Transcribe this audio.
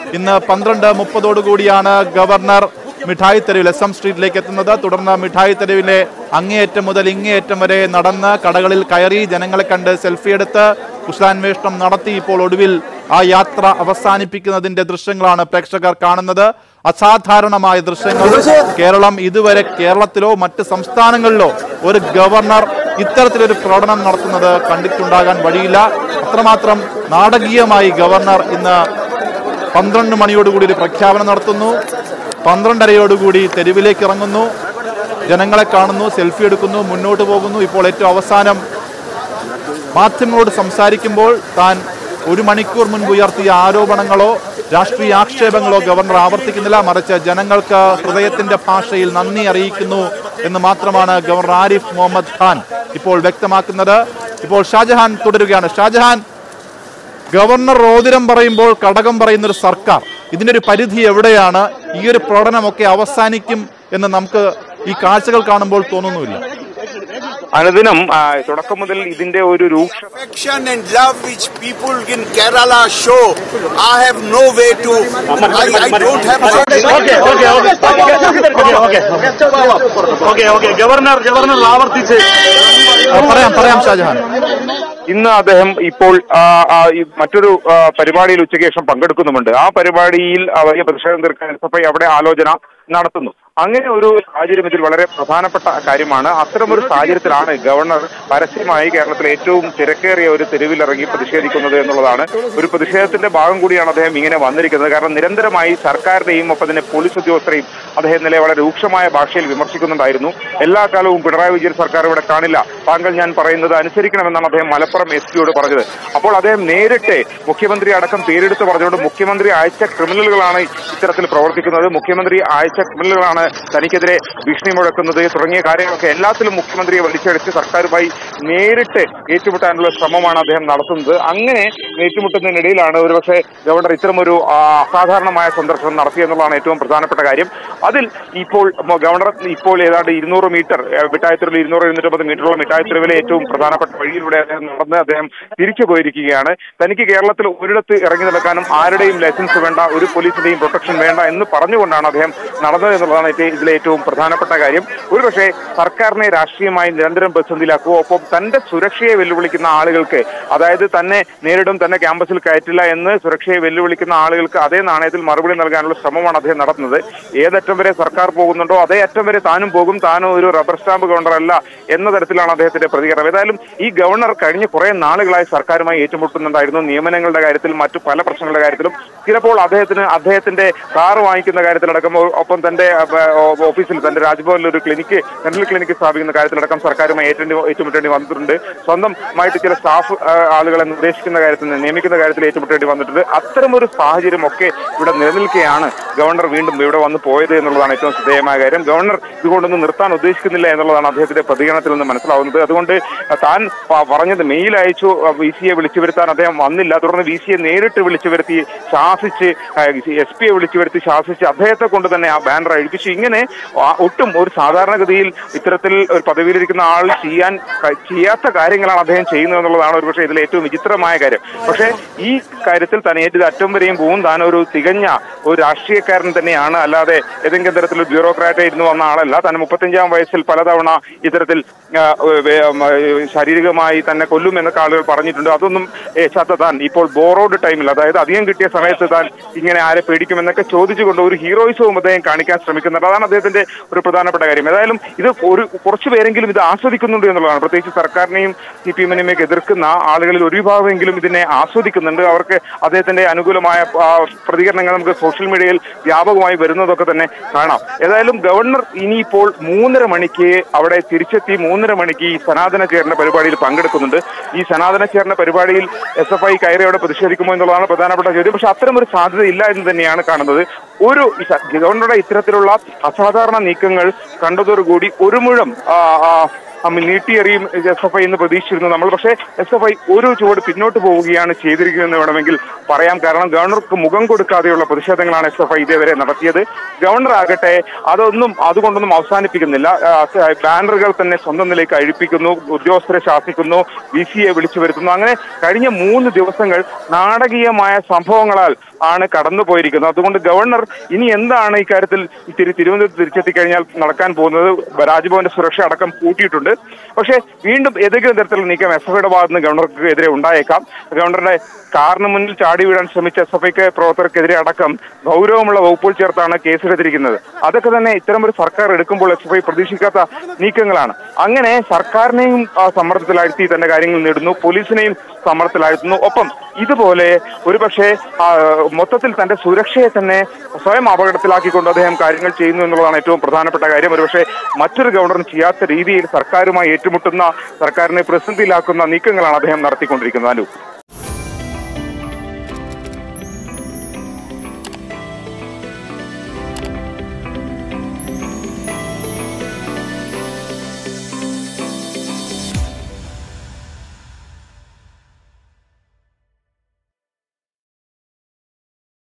ഇന്ന് പന്ത്രണ്ട് മുപ്പതോടുകൂടിയാണ് ഗവർണർ മിഠായി തെരുവിൽ എസ് എം സ്ട്രീറ്റിലേക്ക് എത്തുന്നത് തുടർന്ന് മിഠായി തെരുവിലെ അങ്ങേയറ്റം മുതൽ ഇങ്ങേയറ്റം വരെ നടന്ന് കടകളിൽ കയറി ജനങ്ങളെ കണ്ട് സെൽഫി എടുത്ത് കുശലാന്വേഷണം നടത്തി ഇപ്പോൾ ഒടുവിൽ ആ യാത്ര അവസാനിപ്പിക്കുന്നതിന്റെ ദൃശ്യങ്ങളാണ് പ്രേക്ഷകർ കാണുന്നത് അസാധാരണമായ ദൃശ്യങ്ങൾ കേരളം ഇതുവരെ കേരളത്തിലോ മറ്റ് സംസ്ഥാനങ്ങളിലോ ഒരു ഗവർണർ ഇത്തരത്തിലൊരു പ്രകടനം നടത്തുന്നത് കണ്ടിട്ടുണ്ടാകാൻ വഴിയില്ല അത്രമാത്രം നാടകീയമായി ഗവർണർ ഇന്ന് പന്ത്രണ്ട് മണിയോടുകൂടി ഒരു പ്രഖ്യാപനം നടത്തുന്നു പന്ത്രണ്ടരയോടുകൂടി തെരുവിലേക്ക് ഇറങ്ങുന്നു ജനങ്ങളെ കാണുന്നു സെൽഫി എടുക്കുന്നു മുന്നോട്ട് പോകുന്നു ഇപ്പോൾ ഏറ്റവും അവസാനം മാധ്യമങ്ങളോട് സംസാരിക്കുമ്പോൾ താൻ ഒരു മണിക്കൂർ മുൻപ് ഉയർത്തിയ ആരോപണങ്ങളോ രാഷ്ട്രീയ ആക്ഷേപങ്ങളോ ഗവർണർ ആവർത്തിക്കുന്നില്ല മറിച്ച് ജനങ്ങൾക്ക് ഹൃദയത്തിന്റെ ഭാഷയിൽ നന്ദി അറിയിക്കുന്നു എന്ന് മാത്രമാണ് ഗവർണർ ആരിഫ് മുഹമ്മദ് ഖാൻ ഇപ്പോൾ വ്യക്തമാക്കുന്നത് ഇപ്പോൾ ഷാജഹാൻ തുടരുകയാണ് ഷാജഹാൻ ഗവർണർ റോദിരം പറയുമ്പോൾ കടകം പറയുന്ന ഒരു സർക്കാർ ഇതിന്റെ ഒരു പരിധി എവിടെയാണ് ഈ ഒരു പ്രകടനമൊക്കെ അവസാനിക്കും എന്ന് നമുക്ക് ഈ കാഴ്ചകൾ കാണുമ്പോൾ തോന്നുന്നുമില്ല അനുദിനം ആ, തുടക്കം മുതൽ ഇതിന്റെ ഒരു രൂക്ഷ affection and love which people in Kerala show, I have no way to. I, I don't have. Okay okay okay okay okay governor governor ആവർത്തിച്ച് ആ, പറയാം പറയാം ഷാജഹാൻ ഇന്ന് അദ്ദേഹം ഇപ്പോൾ ആ, ആ, ഈ മറ്റൊരു ആ, പരിപാടിയിൽ ഉച്ചയ്ക്ക് ശേഷം പങ്കെടുക്കുന്നുമുണ്ട് ആ പരിപാടിയിൽ ആ, വലിയ പ്രതിഷേധം തീർക്കാൻ എസ് എഫ് ഐ അവിടെ ആലോചന നടത്തുന്നു അങ്ങനെ ഒരു സാഹചര്യം ഇതിൽ വളരെ പ്രധാനപ്പെട്ട കാര്യമാണ് അത്തരമൊരു സാഹചര്യത്തിലാണ് ഗവർണർ പരസ്യമായി കേരളത്തിലെ ഏറ്റവും തിരക്കേറിയ ഒരു തെരുവിലിറങ്ങി പ്രതിഷേധിക്കുന്നത് എന്നുള്ളതാണ് ഒരു പ്രതിഷേധത്തിന്റെ ഭാഗം കൂടിയാണ് അദ്ദേഹം ഇങ്ങനെ വന്നിരിക്കുന്നത് കാരണം നിരന്തരമായി സർക്കാരിനെയും ഒപ്പം തന്നെ പോലീസ് ഉദ്യോഗസ്ഥരെയും അദ്ദേഹം ഇന്നലെ വളരെ രൂക്ഷമായ ഭാഷയിൽ വിമർശിക്കുന്നുണ്ടായിരുന്നു എല്ലാ കാലവും പിണറായി വിജയൻ സർക്കാർ ഇവിടെ കാണില്ല താങ്കൾ ഞാൻ പറയുന്നത് അനുസരിക്കണമെന്നാണ് അദ്ദേഹം മലപ്പുറം എസ് പിയോട് പറഞ്ഞത് അപ്പോൾ അദ്ദേഹം നേരിട്ട് മുഖ്യമന്ത്രി അടക്കം പേരെടുത്ത് പറഞ്ഞുകൊണ്ട് മുഖ്യമന്ത്രി അയച്ച ക്രിമിനലുകളാണ് ഇത്തരത്തിൽ പ്രവർത്തിക്കുന്നത് മുഖ്യമന്ത്രി അയച്ച ക്രിമിനലുകളാണ് തനിക്കെതിരെ ഭീഷണി മുഴക്കുന്നത് തുടങ്ങിയ കാര്യങ്ങളൊക്കെ എല്ലാത്തിലും മുഖ്യമന്ത്രിയെ വലിച്ചെടുത്ത് സർക്കാരുമായി നേരിട്ട് ഏറ്റുമുട്ടാനുള്ള ശ്രമമാണ് അദ്ദേഹം നടത്തുന്നത് അങ്ങനെ ഏറ്റുമുട്ടുന്നതിനിടയിലാണ് ഒരുപക്ഷെ ഗവർണർ ഇത്തരമൊരു ആ, അസാധാരണമായ സന്ദർശനം നടത്തിയെന്നുള്ളതാണ് ഏറ്റവും പ്രധാനപ്പെട്ട കാര്യം അതിൽ ഇപ്പോൾ മ- ഗവർണർ ഇപ്പോൾ ഏതാണ്ട് ഇരുന്നൂറ് മീറ്റർ ഏഹ്, മിഠായിത്തെരുവിൽ ഇരുന്നൂറ് ഇരുന്നൂറ്റമ്പത് മീറ്ററുള്ള മിഠായിത്തെരുവിലെ ഏറ്റവും പ്രധാനപ്പെട്ട വഴിയിലൂടെ അദ്ദേഹം നടന്ന് അദ്ദേഹം തിരിച്ചു പോയിരിക്കുകയാണ് തനിക്ക് കേരളത്തിൽ ഒരിടത്ത് ഇറങ്ങി നടക്കാനും ആരുടെയും ലൈസൻസ് വേണ്ട ഒരു പോലീസിന്റെയും പ്രൊട്ടക്ഷൻ വേണ്ട എന്ന് പറഞ്ഞുകൊണ്ടാണ് അദ്ദേഹം നടന്നത് എന്നുള്ളതാണ് ഏറ്റവും ഇതിലെ ഏറ്റവും പ്രധാനപ്പെട്ട കാര്യം ഒരുപക്ഷെ സർക്കാരിനെ രാഷ്ട്രീയമായി നിരന്തരം പ്രതിസന്ധിയിലാക്കുക ഒപ്പം തന്റെ സുരക്ഷയെ വെല്ലുവിളിക്കുന്ന ആളുകൾക്ക് അതായത് തന്നെ നേരിടും തന്നെ ക്യാമ്പസിൽ കയറ്റില്ല എന്ന് സുരക്ഷയെ വെല്ലുവിളിക്കുന്ന ആളുകൾക്ക് അതേ നാണയത്തിൽ മറുപടി നൽകാനുള്ള ശ്രമമാണ് അദ്ദേഹം നടത്തുന്നത് ഏതറ്റം വരെ സർക്കാർ പോകുന്നുണ്ടോ അതേ അറ്റം വരെ താനും പോകും താനും ഒരു റബ്ബർ സ്റ്റാമ്പ് ഗവർണർ അല്ല എന്ന തരത്തിലാണ് അദ്ദേഹത്തിന്റെ പ്രതികരണം ഏതായാലും ഈ ഗവർണർ കഴിഞ്ഞ കുറെ നാളുകളായി സർക്കാരുമായി ഏറ്റുമുട്ടുന്നുണ്ടായിരുന്നു നിയമനങ്ങളുടെ കാര്യത്തിൽ മറ്റു പല പ്രശ്നങ്ങളുടെ കാര്യത്തിലും ചിലപ്പോൾ അദ്ദേഹത്തിന് അദ്ദേഹത്തിന്റെ കാർ വാങ്ങിക്കുന്ന കാര്യത്തിലടക്കം ഒ- ഒപ്പം തന്റെ അഹ്, ഓ- ഓഫീസിൽ തന്റെ രാജ്ഭവനിൽ ഒരു ക്ലിനിക്ക് ഡെന്റൽ ക്ലിനിക്ക് സ്ഥാപിക്കുന്ന കാര്യത്തിലടക്കം സർക്കാരുമായി ഏറ്റേണ്ടി ഏറ്റുമുട്ടേണ്ടി വന്നിട്ടുണ്ട് സ്വന്തമായിട്ട് ചില സ്റ്റാഫ് അഹ്, ആളുകളെ നിർദ്ദേശിക്കുന്ന കാര്യത്തിൽ നിയമിക്കുന്ന കാര്യത്തിൽ ഏറ്റുമുട്ടേണ്ടി വന്നിട്ടുണ്ട് അത്തരമൊരു സാഹചര്യം ഒക്കെ ഇവിടെ നിലനിൽക്കുകയാണ് ഗവർണർ വീണ്ടും ഇവിടെ വന്ന് പോയത് എന്നുള്ളതാണ് ഏറ്റവും ശ്രദ്ധേയമായ കാര്യം ഗവർണർ ഇതുകൊണ്ടൊന്നും നിർത്താൻ ഉദ്ദേശിക്കുന്നില്ല എന്നുള്ളതാണ് അദ്ദേഹത്തിന്റെ പ്രതികരണത്തിൽ നിന്ന് മനസ്സിലാവുന്നത് അതുകൊണ്ട് താൻ പ- പറഞ്ഞത് മെയിൽ അയച്ചു വി സിയെ വിളിച്ചു വരുത്താൻ അദ്ദേഹം വന്നില്ല തുടർന്ന് വി സിയെ നേരിട്ട് വിളിച്ചു വരുത്തി ശാസിച്ച് എസ് പിയെ വിളിച്ചു വരുത്തി ശാസിച്ച് അദ്ദേഹത്തെ കൊണ്ട് തന്നെ ആ ബാനർ അഴിപ്പിച്ചു ഇങ്ങനെ ആ- ഒട്ടും ഒരു സാധാരണഗതിയിൽ ഇത്തരത്തിൽ ഒരു പദവിയിലിരിക്കുന്ന ആൾ ചെയ്യാൻ ക- ചെയ്യാത്ത കാര്യങ്ങളാണ് അദ്ദേഹം ചെയ്യുന്നത് എന്നുള്ളതാണ് ഒരുപക്ഷെ ഇതിലെ ഏറ്റവും വിചിത്രമായ കാര്യം പക്ഷേ ഈ കാര്യത്തിൽ താൻ ഏറ്റത് അറ്റം വരെയും പോകും താൻ ഒരു തികഞ്ഞ ഒരു രാഷ്ട്രീയക്കാരൻ തന്നെയാണ് അല്ലാതെ ഏതെങ്കിലും തരത്തിൽ ബ്യൂറോക്രാറ്റ് ഇരുന്ന് വന്ന ആളല്ല താൻ മുപ്പത്തഞ്ചാം വയസ്സിൽ പലതവണ ഇത്തരത്തിൽ ആ, വേ- ഉം, ആ, ശാരീരികമായി തന്നെ കൊല്ലും എന്നൊക്കെ ആളുകൾ പറഞ്ഞിട്ടുണ്ട് അതൊന്നും ഏശാത്ത താൻ ഇപ്പോൾ ബോറോഡ് ടൈമിൽ അതായത് അധികം കിട്ടിയ സമയത്ത് താൻ ഇങ്ങനെ ആരെ പേടിക്കുമെന്നൊക്കെ ചോദിച്ചുകൊണ്ട് ഒരു ഹീറോയിസവും അദ്ദേഹം കാണിക്കാൻ ശ്രമിക്കുന്നുണ്ട് അതാണ് അദ്ദേഹത്തിന്റെ ഒരു പ്രധാനപ്പെട്ട കാര്യം ഏതായാലും ഇത് ഒരു കുറച്ചു പേരെങ്കിലും ഇത് ആസ്വദിക്കുന്നുണ്ട് എന്നുള്ളതാണ് പ്രത്യേകിച്ച് സർക്കാരിനെയും സി പി എമ്മിനെയും ഒക്കെ എതിർക്കുന്ന ആളുകളിൽ ഒരു വിഭാഗമെങ്കിലും ഇതിനെ ആസ്വദിക്കുന്നുണ്ട് അവർക്ക് അദ്ദേഹത്തിന്റെ അനുകൂലമായ ആ, പ്രതികരണങ്ങൾ നമുക്ക് സോഷ്യൽ മീഡിയയിൽ വ്യാപകമായി വരുന്നതൊക്കെ തന്നെ കാണാം ഏതായാലും ഗവർണർ ഇനിയിപ്പോൾ മൂന്നര മണിക്ക് അവിടെ തിരിച്ചെത്തി മൂന്നര മണിക്ക് ഈ സനാതന ചേർന്ന പരിപാടിയിൽ പങ്കെടുക്കുന്നുണ്ട് ഈ സനാതന ചേർന്ന പരിപാടിയിൽ എസ് എഫ് ഐ കയറി അവിടെ പ്രതിഷേധിക്കുമോ എന്നുള്ളതാണ് പ്രധാനപ്പെട്ട ചോദ്യം പക്ഷെ അത്തരം ഒരു സാധ്യത ഇല്ല എന്ന് തന്നെയാണ് കാണുന്നത് ഒരു ഈ സ- ഗവർണറുടെ ഇത്തരത്തിലുള്ള അസാധാരണ നീക്കങ്ങൾ കണ്ടതോടുകൂടി ഒരു മുഴം ആ, ആ, അമ്മ നീട്ടിയെറിയും എസ് എഫ് ഐ എന്ന് പ്രതീക്ഷിച്ചിരുന്നു നമ്മൾ പക്ഷേ എസ് എഫ് ഐ ഒരു ചുവട് പിന്നോട്ട് പോവുകയാണ് ചെയ്തിരിക്കുന്നതെന്ന് വേണമെങ്കിൽ പറയാം കാരണം ഗവർണർക്ക് മുഖം കൊടുക്കാതെയുള്ള പ്രതിഷേധങ്ങളാണ് എസ് എഫ് ഐ ഇതേവരെ നടത്തിയത് ഗവർണർ ആകട്ടെ അതൊന്നും അതുകൊണ്ടൊന്നും അവസാനിപ്പിക്കുന്നില്ല ആ, ബാനറുകൾ തന്നെ സ്വന്തം നിലയ്ക്ക് അഴിപ്പിക്കുന്നു ഉദ്യോഗസ്ഥരെ ശാസിക്കുന്നു വി സിയെ വിളിച്ചു വരുത്തുന്നു അങ്ങനെ കഴിഞ്ഞ മൂന്ന് ദിവസങ്ങൾ നാടകീയമായ സംഭവങ്ങളാൽ ആണ് കടന്നു പോയിരിക്കുന്നത് അതുകൊണ്ട് ഗവർണർ ഇനി എന്താണ് ഇക്കാര്യത്തിൽ തിരു തിരുവനന്തപുരത്ത് തിരിച്ചെത്തി കഴിഞ്ഞാൽ നടക്കാൻ പോകുന്നത് രാജ്ഭവന്റെ സുരക്ഷ അടക്കം കൂട്ടിയിട്ടുണ്ട് പക്ഷേ വീണ്ടും ഏതെങ്കിലും തരത്തിലുള്ള നീക്കം എസ് എഫ് ഐയുടെ ഭാഗത്ത് നിന്ന് ഗവർണർക്ക് എതിരെ ഉണ്ടായേക്കാം ഗവർണറുടെ കാറിന് മുന്നിൽ ചാടി വീഴാൻ ശ്രമിച്ച എസ് എഫ് ഐക്ക് പ്രവർത്തകർക്കെതിരെ അടക്കം ഗൗരവമുള്ള വകുപ്പുകൾ ചേർത്താണ് കേസെടുത്തിരിക്കുന്നത് അതൊക്കെ തന്നെ ഇത്തരം ഒരു സർക്കാർ എടുക്കുമ്പോൾ എസ് എഫ് ഐ പ്രതീക്ഷിക്കാത്ത നീക്കങ്ങളാണ് അങ്ങനെ സർക്കാരിനെയും ആ, സമ്മർദ്ദത്തിലാഴ്ത്തി തന്റെ കാര്യങ്ങൾ നേടുന്നു പോലീസിനെയും സമ്മർദ്ദത്തിലാഴ്ത്തുന്നു ഒപ്പം ഇതുപോലെ ഒരുപക്ഷെ ആ, മൊത്തത്തിൽ തന്റെ സുരക്ഷയെ തന്നെ സ്വയം അപകടത്തിലാക്കിക്കൊണ്ട് അദ്ദേഹം കാര്യങ്ങൾ ചെയ്യുന്നു എന്നുള്ളതാണ് ഏറ്റവും പ്രധാനപ്പെട്ട കാര്യം ഒരുപക്ഷെ മറ്റൊരു ഗവർണറും ചെയ്യാത്ത രീതിയിൽ സർക്കാരുമായി ഏറ്റുമുട്ടുന്ന സർക്കാരിനെ പ്രതിസന്ധിയിലാക്കുന്ന നീക്കങ്ങളാണ് അദ്ദേഹം നടത്തിക്കൊണ്ടിരിക്കുന്നത് അനു